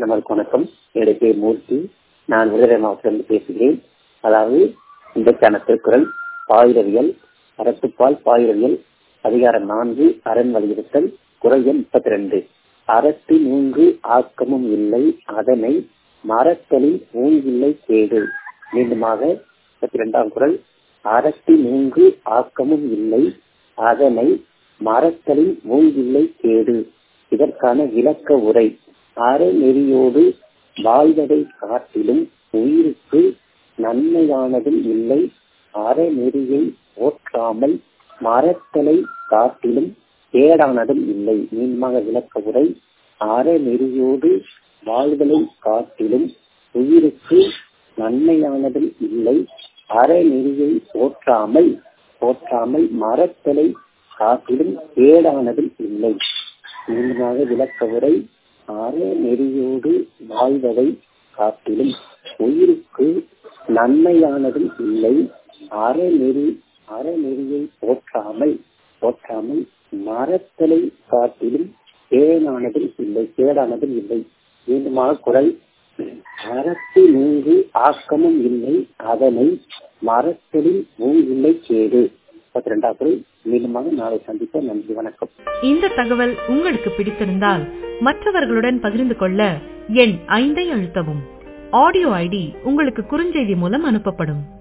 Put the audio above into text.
நம்மளுக்கு வணக்கம் என்னுடைய பேர் மூர்த்தி நான் விடுதலை மாவட்டத்திலிருந்து பேசுகிறேன் அதாவது இன்றைக்கான திருக்குறள் பாயிரவியல் அறத்துப்பால் பாயிரவியல் அதிகாரம் நான்கு அரண் வலியுறுத்தல் குரல் எண் முப்பத்தி ரெண்டு அறத்து மூன்று ஆக்கமும் இல்லை அதனை மரத்தலில் ஊங்கில்லை கேடு மீண்டுமாக முப்பத்தி இரண்டாம் குரல் அறத்து மூன்று ஆக்கமும் இல்லை அதனை மரத்தலில் ஊங்கில்லை கேடு இதற்கான விளக்க உரை அறநெறியோடு வாழ்வதை காட்டிலும் உயிருக்கு நன்மையானதும் இல்லை அறநெறியை ஓற்றாமல் மரத்தலை காட்டிலும் கேடானதும் இல்லை மீன்மாக விளக்க உரை அறநெறியோடு வாழ்வதை காட்டிலும் உயிருக்கு நன்மையானதும் இல்லை அறநெறியை போற்றாமல் போற்றாமல் மரத்தலை காட்டிலும் கேடானதும் இல்லை மீண்டுமாக விளக்க உரை அறநெறியோடு வாழ்வதை காட்டிலும் உயிருக்கு நன்மையானதும் இல்லை அறநெறி அறநெறியை போற்றாமல் போற்றாமல் மரத்தலை காட்டிலும் கேடானதும் இல்லை கேடானதும் இல்லை மீண்டுமாக குரல் அறத்து மூன்று ஆக்கமும் இல்லை அதனை மரத்தலில் மூங்கில்லை கேடு முப்பத்தி ரெண்டாம் குரல் மீண்டுமாக நாளை சந்திப்போம் நன்றி வணக்கம் இந்த தகவல் உங்களுக்கு பிடித்திருந்தால் மற்றவர்களுடன் பகிர்ந்து கொள்ள எண் ஐந்தை அழுத்தவும் ஆடியோ ஐடி உங்களுக்கு குறுஞ்செய்தி மூலம் அனுப்பப்படும்